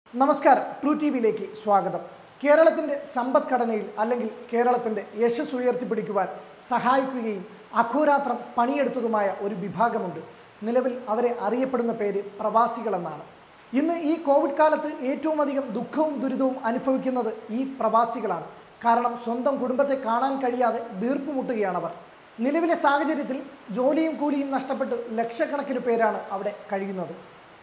നമസ്കാരം true T വിയിലേക്ക് സ്വാഗതം കേരളത്തിൻ്റെ സമ്പദ്ഘടനയിൽ അല്ലെങ്കിൽ കേരളത്തിൻ്റെ യശസ് ഉയർത്തിപ്പിടിക്കുവാൻ സഹായിക്കുകയും അഹോരാത്രം പണിയെടുത്തതുമായ ഒരു വിഭാഗമുണ്ട് നിലവിൽ അവരെ അറിയപ്പെടുന്ന പേര് പ്രവാസികളെന്നാണ് ഇന്ന് ഈ കോവിഡ് കാലത്ത് ഏറ്റവും അധികം ദുഃഖവും ദുരിതവും അനുഭവിക്കുന്നത് ഈ പ്രവാസികളാണ് കാരണം സ്വന്തം കുടുംബത്തെ കാണാൻ കഴിയാതെ വീർപ്പുമുട്ടുകയാണവർ നിലവിലെ സാഹചര്യത്തിൽ ജോലിയും കൂലിയും നഷ്ടപ്പെട്ട് ലക്ഷക്കണക്കിന് പേരാണ് അവിടെ കഴിയുന്നത്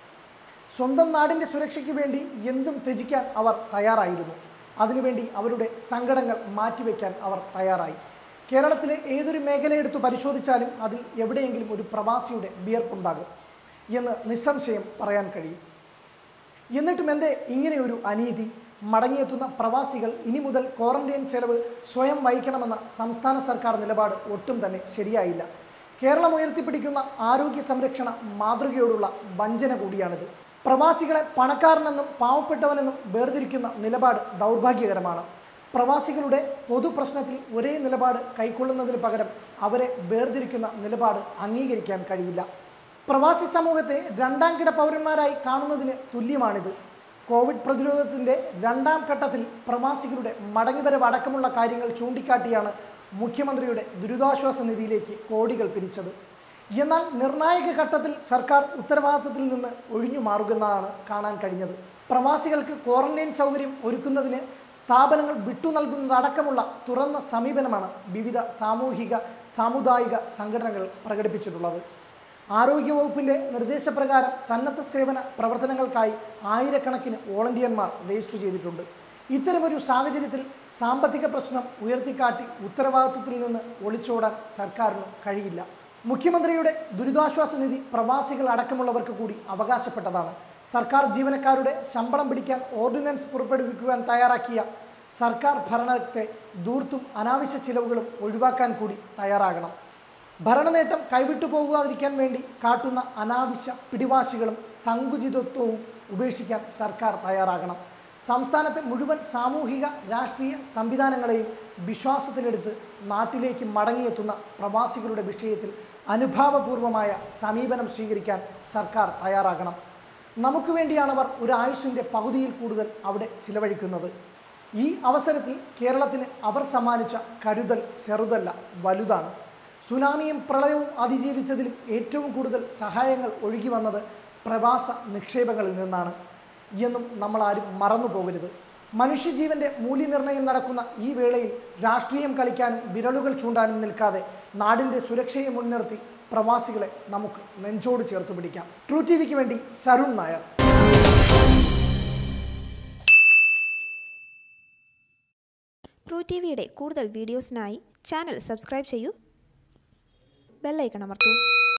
സ്വന്തം നാടിൻ്റെ സുരക്ഷയ്ക്ക് വേണ്ടി എന്തും ത്യജിക്കാൻ അവർ തയ്യാറായിരുന്നു അതിനുവേണ്ടി അവരുടെ സങ്കടങ്ങൾ മാറ്റിവെക്കാൻ അവർ തയ്യാറായി കേരളത്തിലെ ഏതൊരു മേഖലയെടുത്ത് പരിശോധിച്ചാലും അതിൽ എവിടെയെങ്കിലും ഒരു പ്രവാസിയുടെ വിയർപ്പുണ്ടാകും എന്ന് നിസ്സംശയം പറയാൻ കഴിയും എന്നിട്ടും എന്തേ ഇങ്ങനെയൊരു അനീതി മടങ്ങിയെത്തുന്ന പ്രവാസികൾ ഇനി മുതൽ ക്വാറന്റൈൻ ചെലവ് സ്വയം വഹിക്കണമെന്ന സംസ്ഥാന സർക്കാർ നിലപാട് ഒട്ടും തന്നെ ശരിയായില്ല കേരളം ഉയർത്തിപ്പിടിക്കുന്ന ആരോഗ്യ സംരക്ഷണ മാതൃകയോടുള്ള വഞ്ചന കൂടിയാണിത് പ്രവാസികളെ പണക്കാരനെന്നും പാവപ്പെട്ടവനെന്നും വേർതിരിക്കുന്ന നിലപാട് ദൗർഭാഗ്യകരമാണ് പ്രവാസികളുടെ പൊതുപ്രശ്നത്തിൽ ഒരേ നിലപാട് കൈക്കൊള്ളുന്നതിന് പകരം അവരെ വേർതിരിക്കുന്ന നിലപാട് അംഗീകരിക്കാൻ കഴിയില്ല പ്രവാസി സമൂഹത്തെ രണ്ടാം കിട പൗരന്മാരായി കാണുന്നതിന് തുല്യമാണിത് കോവിഡ് പ്രതിരോധത്തിൻ്റെ രണ്ടാം ഘട്ടത്തിൽ പ്രവാസികളുടെ മടങ്ങിവരവ് അടക്കമുള്ള കാര്യങ്ങൾ ചൂണ്ടിക്കാട്ടിയാണ് മുഖ്യമന്ത്രിയുടെ ദുരിതാശ്വാസ നിധിയിലേക്ക് കോടികൾ പിരിച്ചത് എന്നാൽ നിർണായക ഘട്ടത്തിൽ സർക്കാർ ഉത്തരവാദിത്തത്തിൽ നിന്ന് ഒഴിഞ്ഞു മാറുന്നതാണ് കാണാൻ കഴിഞ്ഞത് പ്രവാസികൾക്ക് ക്വാറന്റൈൻ സൗകര്യം ഒരുക്കുന്നതിന് സ്ഥാപനങ്ങൾ വിട്ടു നൽകുന്നതടക്കമുള്ള തുറന്ന സമീപനമാണ് വിവിധ സാമൂഹിക സാമുദായിക സംഘടനകൾ പ്രകടിപ്പിച്ചിട്ടുള്ളത് ആരോഗ്യവകുപ്പിൻ്റെ നിർദ്ദേശപ്രകാരം സന്നദ്ധ സേവന പ്രവർത്തനങ്ങൾക്കായി ആയിരക്കണക്കിന് വോളണ്ടിയർമാർ രജിസ്റ്റർ ചെയ്തിട്ടുണ്ട് ഇത്തരമൊരു സാഹചര്യത്തിൽ സാമ്പത്തിക പ്രശ്നം ഉയർത്തിക്കാട്ടി ഉത്തരവാദിത്വത്തിൽ നിന്ന് ഒളിച്ചോടാൻ സർക്കാരിന് കഴിയില്ല മുഖ്യമന്ത്രിയുടെ ദുരിതാശ്വാസ നിധി പ്രവാസികൾ അടക്കമുള്ളവർക്ക് കൂടി അവകാശപ്പെട്ടതാണ് സർക്കാർ ജീവനക്കാരുടെ ശമ്പളം പിടിക്കാൻ ഓർഡിനൻസ് പുറപ്പെടുവിക്കുവാൻ തയ്യാറാക്കിയ സർക്കാർ ഭരണത്തെ ദൂർത്തും അനാവശ്യ ചിലവുകളും ഒഴിവാക്കാൻ കൂടി തയ്യാറാകണം ഭരണനേട്ടം കൈവിട്ടു പോകാതിരിക്കാൻ വേണ്ടി കാട്ടുന്ന അനാവശ്യ പിടിവാശികളും സങ്കുചിതത്വവും ഉപേക്ഷിക്കാൻ സർക്കാർ തയ്യാറാകണം സംസ്ഥാനത്തെ മുഴുവൻ സാമൂഹിക രാഷ്ട്രീയ സംവിധാനങ്ങളെയും വിശ്വാസത്തിലെടുത്ത് നാട്ടിലേക്ക് മടങ്ങിയെത്തുന്ന പ്രവാസികളുടെ വിഷയത്തിൽ അനുഭാവപൂർവമായ സമീപനം സ്വീകരിക്കാൻ സർക്കാർ തയ്യാറാകണം നമുക്ക് വേണ്ടിയാണവർ ഒരു ആയുഷിൻ്റെ പകുതിയിൽ കൂടുതൽ അവിടെ ചിലവഴിക്കുന്നത് ഈ അവസരത്തിൽ കേരളത്തിന് അവർ സമ്മാനിച്ച കരുതൽ ചെറുതല്ല വലുതാണ് സുനാമിയും പ്രളയവും അതിജീവിച്ചതിലും ഏറ്റവും കൂടുതൽ സഹായങ്ങൾ ഒഴുകി വന്നത് പ്രവാസ നിക്ഷേപങ്ങളിൽ നിന്നാണ് എന്നും നമ്മളാരും മറന്നു പോകരുത് മനുഷ്യജീവന്റെ മൂല്യനിർണ്ണയം നടക്കുന്ന ഈ വേളയിൽ രാഷ്ട്രീയം കളിക്കാനും വിരലുകൾ ചൂണ്ടാനും നിൽക്കാതെ നാടിൻ്റെ സുരക്ഷയെ മുൻനിർത്തി പ്രവാസികളെ നമുക്ക് നെഞ്ചോട് ചേർത്ത് പിടിക്കാം ട്രൂ ടി വിക്ക് വേണ്ടി സരുൺ നായർ ട്രൂ ടി വിയുടെ കൂടുതൽ വീഡിയോസിനായി ചാനൽ സബ്സ്ക്രൈബ് ചെയ്യൂ ബെല്ലൈക്കൺ അമർത്തൂ